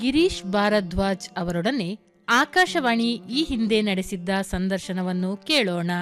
ಗಿರೀಶ್ ಭಾರದ್ವಾಜ್ ಅವರೊಡನೆ ಆಕಾಶವಾಣಿ ಈ ಹಿಂದೆ ನಡೆಸಿದ್ದ ಸಂದರ್ಶನವನ್ನು ಕೇಳೋಣ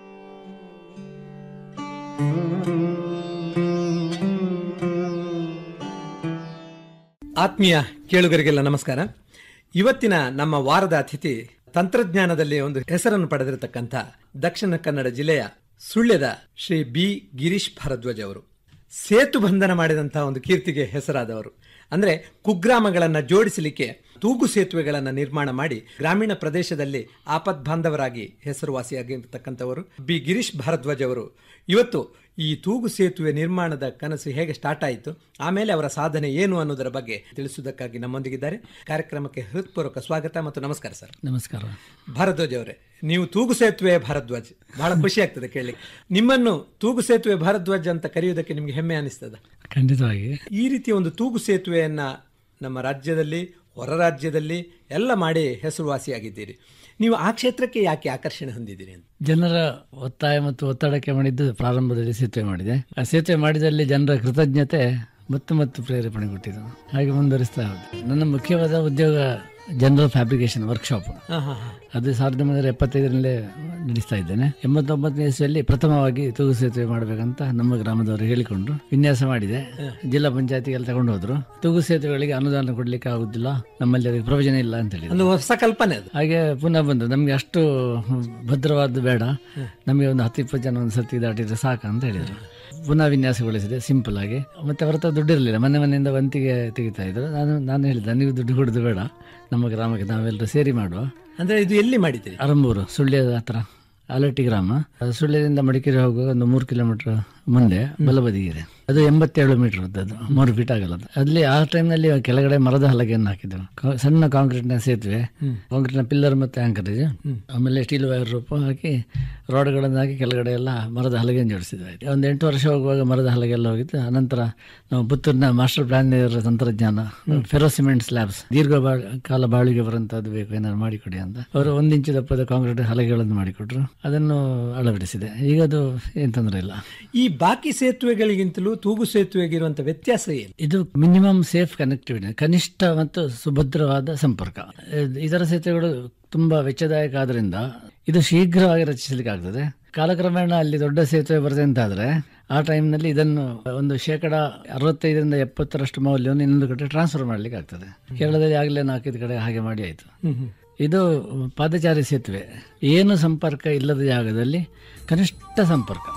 ಆತ್ಮೀಯ ಕೇಳುಗರಿಗೆಲ್ಲ ನಮಸ್ಕಾರ ಇವತ್ತಿನ ನಮ್ಮ ವಾರದ ಅತಿಥಿ ತಂತ್ರಜ್ಞಾನದಲ್ಲಿ ಒಂದು ಹೆಸರನ್ನು ಪಡೆದಿರತಕ್ಕಂಥ ದಕ್ಷಿಣ ಕನ್ನಡ ಜಿಲ್ಲೆಯ ಸುಳ್ಯದ ಶ್ರೀ ಬಿ ಗಿರೀಶ್ ಭಾರದ್ವಾಜ್ ಅವರು ಸೇತು ಬಂಧನ ಮಾಡಿದಂತಹ ಒಂದು ಕೀರ್ತಿಗೆ ಹೆಸರಾದವರು ಅಂದ್ರೆ ಕುಗ್ರಾಮಗಳನ್ನ ಜೋಡಿಸಲಿಕ್ಕೆ ತೂಗು ಸೇತುವೆಗಳನ್ನು ನಿರ್ಮಾಣ ಮಾಡಿ ಗ್ರಾಮೀಣ ಪ್ರದೇಶದಲ್ಲಿ ಆಪತ್ ಬಾಂಧವರಾಗಿ ಹೆಸರುವಾಸಿಯಾಗಿರ್ತಕ್ಕಂಥವರು ಬಿ ಗಿರೀಶ್ ಭಾರದ್ವಾಜ್ ಅವರು ಇವತ್ತು ಈ ತೂಗು ಸೇತುವೆ ನಿರ್ಮಾಣದ ಕನಸು ಹೇಗೆ ಸ್ಟಾರ್ಟ್ ಆಯಿತು ಆಮೇಲೆ ಅವರ ಸಾಧನೆ ಏನು ಅನ್ನೋದರ ಬಗ್ಗೆ ತಿಳಿಸುವುದಕ್ಕಾಗಿ ನಮ್ಮೊಂದಿಗಿದ್ದಾರೆ ಕಾರ್ಯಕ್ರಮಕ್ಕೆ ಹೃತ್ಪೂರ್ವಕ ಸ್ವಾಗತ ಮತ್ತು ನಮಸ್ಕಾರ ಸರ್ ನಮಸ್ಕಾರ ಭಾರದ್ವಾಜ್ ಅವರೇ ನೀವು ತೂಗು ಸೇತುವೆ ಭಾರದ್ವಾಜ್ ಬಹಳ ಖುಷಿ ಆಗ್ತದೆ ಕೇಳಲಿಕ್ಕೆ ನಿಮ್ಮನ್ನು ತೂಗು ಸೇತುವೆ ಭಾರದ್ವಾಜ್ ಅಂತ ಕರೆಯುವುದಕ್ಕೆ ನಿಮಗೆ ಹೆಮ್ಮೆ ಅನಿಸ್ತದ ಖಂಡಿತವಾಗಿ ಈ ರೀತಿಯ ಒಂದು ತೂಗು ಸೇತುವೆಯನ್ನ ನಮ್ಮ ರಾಜ್ಯದಲ್ಲಿ ಹೊರ ರಾಜ್ಯದಲ್ಲಿ ಎಲ್ಲ ಮಾಡಿ ಹೆಸರುವಾಸಿಯಾಗಿದ್ದೀರಿ ನೀವು ಆ ಕ್ಷೇತ್ರಕ್ಕೆ ಯಾಕೆ ಆಕರ್ಷಣೆ ಹೊಂದಿದ್ದೀರಿ ಅಂತ ಜನರ ಒತ್ತಾಯ ಮತ್ತು ಒತ್ತಡಕ್ಕೆ ಮಾಡಿದ್ದು ಪ್ರಾರಂಭದಲ್ಲಿ ಸೇತುವೆ ಮಾಡಿದೆ ಆ ಸೇತುವೆ ಮಾಡಿದಲ್ಲಿ ಜನರ ಕೃತಜ್ಞತೆ ಮತ್ತು ಮತ್ತು ಪ್ರೇರೇಪಣೆ ಕೊಟ್ಟಿದ್ದು ಹಾಗೆ ಮುಂದುವರಿಸ್ತಾ ಹೋದೆ ನನ್ನ ಮುಖ್ಯವಾದ ಉದ್ಯೋಗ ಜನರಲ್ ಫ್ಯಾಬ್ರಿಕೇಶನ್ ವರ್ಕ್ಶಾಪ್ ಹಾ ಹಾ ಹಾ ಅದು ಸಾವಿರದ ಒಂಬೈನೂರ ಎಪ್ಪತ್ತೈದರಲ್ಲೇ ನಡೆಸ್ತಾ ಇದ್ದೇನೆ ಎಂಬತ್ತೊಂಬತ್ತನೇ ಇಸ್ವಿಯಲ್ಲಿ ಪ್ರಥಮವಾಗಿ ತೂಗು ಸೇತುವೆ ಮಾಡಬೇಕಂತ ನಮ್ಮ ಗ್ರಾಮದವರು ಹೇಳಿಕೊಂಡು ವಿನ್ಯಾಸ ಮಾಡಿದೆ ಜಿಲ್ಲಾ ಪಂಚಾಯತಿಗೆಲ್ಲ ತಗೊಂಡು ಹೋದ್ರು ತೂಗು ಸೇತುವೆಗಳಿಗೆ ಅನುದಾನ ಕೊಡ್ಲಿಕ್ಕೆ ಆಗುದಿಲ್ಲ ನಮ್ಮಲ್ಲಿ ಅದಕ್ಕೆ ಪ್ರಯೋಜನ ಇಲ್ಲ ಅಂತ ಹೇಳಿದ್ರು ಒಂದು ಹೊಸ ಕಲ್ಪನೆ ಅದು ಹಾಗೆ ಪುನಃ ಬಂದು ನಮಗೆ ಅಷ್ಟು ಭದ್ರವಾದ್ದು ಬೇಡ ನಮಗೆ ಒಂದು ಹತ್ತು ಇಪ್ಪತ್ತು ಜನ ಒಂದು ಸರ್ತಿ ದಾಟಿದ್ರೆ ಸಾಕು ಅಂತ ಹೇಳಿದರು ಪುನಃ ವಿನ್ಯಾಸಗೊಳಿಸಿದೆ ಸಿಂಪಲ್ ಆಗಿ ಮತ್ತೆ ಅವರ ಹತ್ರ ದುಡ್ಡು ಇರಲಿಲ್ಲ ಮನೆ ಮನೆಯಿಂದ ವಂತಿಗೆ ತೆಗಿತಾ ಇದ್ರು ನಾನು ನಾನು ಹೇಳಿದ್ದೆ ನೀವು ದುಡ್ಡು ಕೊಡೋದು ಬೇಡ ನಮ್ಮ ಗ್ರಾಮಕ್ಕೆ ನಾವೆಲ್ಲರೂ ಸೇರಿ ಮಾಡುವ ಅಂದ್ರೆ ಇದು ಎಲ್ಲಿ ಮಾಡಿದ್ದೀರಿ ಅರಂಬೂರು ಸುಳ್ಯದ ಹತ್ರ ಆಲಟ್ಟಿ ಗ್ರಾಮ ಅದು ಸುಳ್ಯದಿಂದ ಮಡಿಕೇರಿ ಹೋಗುವಾಗ ಒಂದು ಮೂರು ಕಿಲೋಮೀಟರ್ ಮುಂದೆ ಬಲಬದಿಗಿದೆ ಅದು ಎಂಬತ್ತೇಳು ಮೀಟರ್ ಅದು ಮೂರು ಫೀಟ್ ಆಗಲ್ಲ ಅಲ್ಲಿ ಆ ಟೈಮ್ನಲ್ಲಿ ಕೆಳಗಡೆ ಮರದ ಹಲಗೆಯನ್ನು ಹಾಕಿದ್ರು ಕಾ- ಸಣ್ಣ ಕಾಂಕ್ರೀಟ್ನ ಸೇತುವೆ ಕಾಂಕ್ರೀಟ್ನ ಪಿಲ್ಲರ್ ಮತ್ತೆ ಆಂಕರೇಜ್ ಆಮೇಲೆ ಸ್ಟೀಲ್ ವೈರ್ ರೂಪ ಹಾಕಿ ರಾಡ್ಗಳನ್ನು ಹಾಕಿ ಕೆಳಗಡೆ ಎಲ್ಲ ಮರದ ಹಲಗೆಯನ್ನು ಜೋಡಿಸಿದ್ವಿ ಒಂದು ಎಂಟು ವರ್ಷ ಹೋಗುವಾಗ ಮರದ ಹಲಗೆ ಎಲ್ಲ ಹೋಗಿತ್ತು ಅನಂತರ ನಾವು ಪುತ್ತೂರಿನ ಮಾಸ್ಟರ್ ಪ್ಲಾನ್ ತಂತ್ರಜ್ಞಾನ ಫೆರೋ ಸಿಮೆಂಟ್ ಸ್ಲ್ಯಾಬ್ಸ್ ದೀರ್ಘ ಬಾ- ಕಾಲ ಬಾಳಿಗೆ ಬರುವಂತದ್ದು ಬೇಕು ಏನಾದ್ರು ಮಾಡಿಕೊಡಿ ಅಂತ ಅವರು ಒಂದು ಇಂಚು ದಪ್ಪದ ಕಾಂಕ್ರೀಟ್ ಹಲಗೆಗಳನ್ನು ಮಾಡಿಕೊಟ್ರು ಅದನ್ನು ಅಳವಡಿಸಿದೆ ಈಗ ಅದು ಏನ್ ತೊಂದರೆ ಇಲ್ಲ ಈ ಬಾಕಿ ಸೇತುವೆಗಳಿಗಿಂತಲೂ ತೂಗು ಸೇತುವೆಗೆ ಇರುವಂತ ವ್ಯತ್ಯಾಸ ಏನು ಇದು ಮಿನಿಮಮ್ ಸೇಫ್ ಕನೆಕ್ಟಿವಿಟಿ ಕನಿಷ್ಠ ಮತ್ತು ಸುಭದ್ರವಾದ ಸಂಪರ್ಕ ಇದ್- ಇದರ ಸೇತುವೆಗಳು ತುಂಬಾ ವೆಚ್ಚದಾಯಕ ಆದ್ರಿಂದ ಇದು ಶೀಘ್ರವಾಗಿ ರಚಿಸಲಿಕ್ಕೆ ಆಗ್ತದೆ ಕಾಲಕ್ರಮೇಣ ಅಲ್ಲಿ ದೊಡ್ಡ ಸೇತುವೆ ಬರುತ್ತೆ ಅಂತಾದ್ರೆ ಆ ಟೈಮ್ನಲ್ಲಿ ಇದನ್ನು ಒಂದು ಶೇಕಡ ಅರವತ್ತೈದರಿಂದ ಎಪ್ಪತ್ತರಷ್ಟು ಮೌಲ್ಯವನ್ನು ಇನ್ನೊಂದು ಕಡೆ ಟ್ರಾನ್ಸ್ಫರ್ ಮಾಡ್ಲಿಕ್ಕೆ ಆಗ್ತದೆ ಕೇರಳದಲ್ಲಿ ಆಗಲೇ ನಾಲ್ಕೈದು ಕಡೆ ಹಾಗೆ ಮಾಡಿ ಆಯ್ತು ಇದು ಪಾದಚಾರಿ ಸೇತುವೆ ಏನು ಸಂಪರ್ಕ ಇಲ್ಲದ ಜಾಗದಲ್ಲಿ ಕನಿಷ್ಠ ಸಂಪರ್ಕ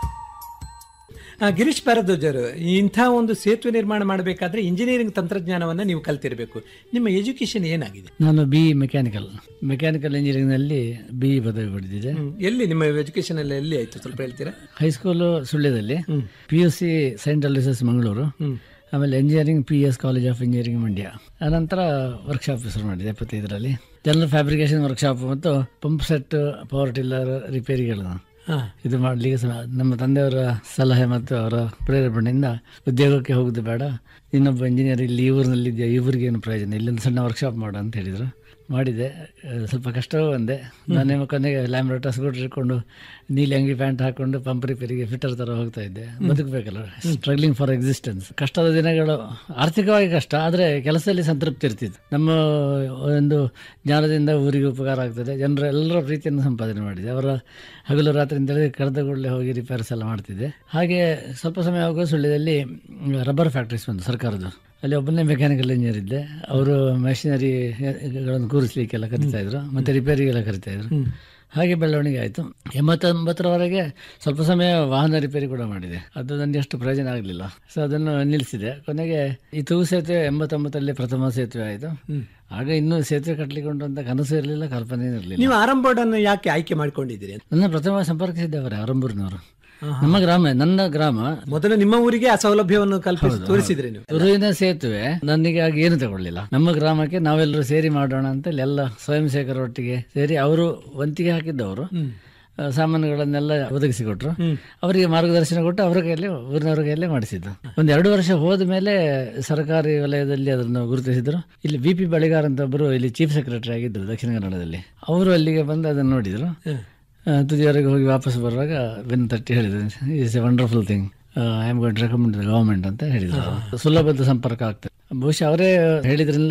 ಆ, ಗಿರೀಶ್ ಭಾರದ್ವಾಜ್ ಅವರು ಇಂಥ ಒಂದು ಸೇತುವೆ ನಿರ್ಮಾಣ ಮಾಡಬೇಕಾದ್ರೆ ಇಂಜಿನಿಯರಿಂಗ್ ತಂತ್ರಜ್ಞಾನವನ್ನ ನೀವು ಕಲ್ತಿರಬೇಕು ನಿಮ್ಮ ಎಜುಕೇಶನ್ ಏನಾಗಿದೆ ನಾನು ಬಿ ಮೆಕ್ಯಾನಿಕಲ್ ಮೆಕ್ಯಾನಿಕಲ್ ಇಂಜಿನಿಯರಿಂಗ್ನಲ್ಲಿ ಬಿ ಪದವಿ ಪಡೆದಿದ್ದೆ ಹ್ಮ್. ಎಲ್ಲಿ ನಿಮ್ಮ ಎಜುಕೇಶನ್ ಎಲ್ಲ ಎಲ್ಲಿ ಆಯ್ತು ಸ್ವಲ್ಪ ಹೇಳ್ತೀರಾ ಹೈಸ್ಕೂಲು ಸುಳ್ಯದಲ್ಲಿ P U C saint Aloysius Mangaluru ಆಮೇಲೆ engineering P S college of engineering Mandya ಆನಂತರ ವರ್ಕ್ಶಾಪ್ ಶುರು ಮಾಡಿದೆ ಎಪ್ಪತ್ತೈದರಲ್ಲಿ ಜನರಲ್ ಫ್ಯಾಬ್ರಿಕೇಶನ್ ವರ್ಕ್ಶಾಪ್ ಮತ್ತು ಪಂಪ್ ಸೆಟ್ ಪವರ್ ಟಿಲ್ಲರ್ ರಿಪೇರಿಗಳನ್ನು ಹಾ ಇದು ಮಾಡಲಿಕ್ಕೆ ಸಹ ನಮ್ಮ ತಂದೆಯವರ ಸಲಹೆ ಮತ್ತು ಅವರ ಪ್ರೇರೇಪಣೆಯಿಂದ ಉದ್ಯೋಗಕ್ಕೆ ಹೋಗುದು ಬೇಡ ಇನ್ನೊಬ್ಬ ಇಂಜಿನಿಯರ್ ಇಲ್ಲಿ ಈ ಊರಿನಲ್ಲಿ ಇದೆಯಾ ಈ ಊರಿಗೆ ಏನು ಪ್ರಯೋಜನ ಇಲ್ಲೊಂದು ಸಣ್ಣ ವರ್ಕ್ಶಾಪ್ ಮಾಡು ಅಂತ ಹೇಳಿದರು ಮಾಡಿದೆ ಆ, ಸ್ವಲ್ಪ ಕಷ್ಟವೂ ಬಂದೆ ನಾನೇ ಕೊನೆಗೆ ಲ್ಯಾಮ್ರೇಟ ಸ್ಕೂಟರ್ ಇಟ್ಕೊಂಡು ನೀಲಿ ಅಂಗಿ ಪ್ಯಾಂಟ್ ಹಾಕೊಂಡು ಪಂಪ್ ರಿಪೇರಿಗೆ ಫಿಟ್ಟರ್ ಥರ ಹೋಗ್ತಾ ಇದ್ದೆ ಬದುಕಬೇಕಲ್ಲ ಸ್ಟ್ರಗ್ಲಿಂಗ್ ಫಾರ್ ಎಕ್ಸಿಸ್ಟೆನ್ಸ್ ಕಷ್ಟದ ದಿನಗಳು ಆರ್ಥಿಕವಾಗಿ ಕಷ್ಟ ಆದರೆ ಕೆಲಸದಲ್ಲಿ ಸಂತೃಪ್ತಿ ಇರ್ತಿತ್ತು ನಮ್ಮ ಒಂದು ಜ್ಞಾನದಿಂದ ಊರಿಗೆ ಉಪಕಾರ ಆಗ್ತದೆ ಜನರ ಎಲ್ಲರ ಪ್ರೀತಿಯನ್ನು ಸಂಪಾದನೆ ಮಾಡಿದೆ ಅವರ ಹಗಲು ರಾತ್ರಿ ಅಂತೇಳಿ ಕರೆದಗೂಡಲೇ ಹೋಗಿ ರಿಪೇರ್ಸ್ ಎಲ್ಲ ಮಾಡ್ತಿದ್ದೆ ಹಾಗೆ ಸ್ವಲ್ಪ ಸಮಯ ಹೋಗುವ ಸುಳ್ಯದಲ್ಲಿ ರಬ್ಬರ್ ಫ್ಯಾಕ್ಟ್ರೀಸ್ ಬಂದು ಸರ್ಕಾರದ್ದು ಅಲ್ಲಿ ಒಬ್ಬನೇ ಮೆಕ್ಯಾನಿಕಲ್ ಇಂಜಿನಿಯರ್ ಇದ್ದೆ ಅವರು ಮೆಷಿನರಿಗಳನ್ನು ಕೂರಿಸ್ಲಿಕ್ಕೆಲ್ಲ ಕರಿತಾ ಇದ್ರು ಮತ್ತೆ ರಿಪೇರಿಗೆಲ್ಲ ಕರಿತಾ ಇದ್ರು ಹಾಗೆ ಬೆಳವಣಿಗೆ ಆಯಿತು ಎಂಬತ್ತೊಂಬತ್ತರವರೆಗೆ ಸ್ವಲ್ಪ ಸಮಯ ವಾಹನ ರಿಪೇರಿ ಕೂಡ ಮಾಡಿದೆ ಅದು ನನಗೆ ಅಷ್ಟು ಪ್ರಯೋಜನ ಆಗಲಿಲ್ಲ ಸೊ ಅದನ್ನು ನಿಲ್ಲಿಸಿದೆ ಕೊನೆಗೆ ಈ ತೂಗು ಸೇತುವೆ ಎಂಬತ್ತೊಂಬತ್ತರಲ್ಲಿ ಪ್ರಥಮ ಸೇತುವೆ ಆಯಿತು ಆಗ ಇನ್ನೂ ಸೇತುವೆ ಕಟ್ಟಲಿಕ್ಕೆ ಉಂಟು ಅಂತ ಕನಸು ಇರಲಿಲ್ಲ ಕಲ್ಪನೆ ಇರಲಿಲ್ಲ ನೀವು ಆರಂಭೋಡನ್ನು ಯಾಕೆ ಆಯ್ಕೆ ಮಾಡ್ಕೊಂಡಿದ್ದೀರಿ ಅಂತ ನನ್ನ ಪ್ರಥಮ ಸಂಪರ್ಕಿಸಿದ್ದವರೇ ಆರಂಬೂರಿನವರು ನಮ್ಮ ಗ್ರಾಮ ನನ್ನ ಗ್ರಾಮ ಮೊದಲು ನಿಮ್ಮ ಊರಿಗೆ ಆ ಸೌಲಭ್ಯವನ್ನು ಕಲ್ಪಿಸಿ ತೋರಿಸಿದ್ರಿ ನೀವು ತುರುವಿನ ಸೇತುವೆ ನನಗೆ ಆಗ ಏನು ತಗೊಳ್ಳಿಲ್ಲ ನಮ್ಮ ಗ್ರಾಮಕ್ಕೆ ನಾವೆಲ್ಲರೂ ಸೇರಿ ಮಾಡೋಣ ಅಂತ ಇಲ್ಲಿ ಎಲ್ಲ ಸ್ವಯಂ ಸೇವಕರೊಟ್ಟಿಗೆ ಸೇರಿ ಅವರು ವಂತಿಗೆ ಹಾಕಿದ್ದವರು ಆ, ಸಾಮಾನುಗಳನ್ನೆಲ್ಲ ಒದಗಿಸಿಕೊಟ್ರು ಅವರಿಗೆ ಮಾರ್ಗದರ್ಶನ ಕೊಟ್ಟು ಅವರ ಕೈಯಲ್ಲಿ ಊರಿನವರ ಕೈಯಲ್ಲೇ ಮಾಡಿಸಿದ್ದು ಒಂದು ಎರಡು ವರ್ಷ ಹೋದ ಮೇಲೆ ಸರ್ಕಾರಿ ವಲಯದಲ್ಲಿ ಅದನ್ನು ಗುರುತಿಸಿದ್ರು ಇಲ್ಲಿ ಬಿ ಪಿ ಬಳಿಗಾರ್ ಅಂತ ಒಬ್ಬರು ಇಲ್ಲಿ ಚೀಫ್ ಸೆಕ್ರೆಟರಿ ಆಗಿದ್ದರು ದಕ್ಷಿಣ ಕನ್ನಡದಲ್ಲಿ ಅವರು ಅಲ್ಲಿಗೆ ಬಂದು ಅದನ್ನು ನೋಡಿದ್ರು ಆ, ತುದಿಯವರೆಗೆ ಹೋಗಿ ವಾಪಸ್ ಬರುವಾಗ ಬೆನ್ನು ತಟ್ಟಿ ಹೇಳಿದ್ರು is a wonderful thing I am going recommend the government ಅಂತ ಹೇಳಿದ್ರು ಸುಲಭದ ಸಂಪರ್ಕ ಆಗ್ತದೆ ಬಹುಶಃ ಅವರೇ ಹೇಳಿದ್ರಿಂದ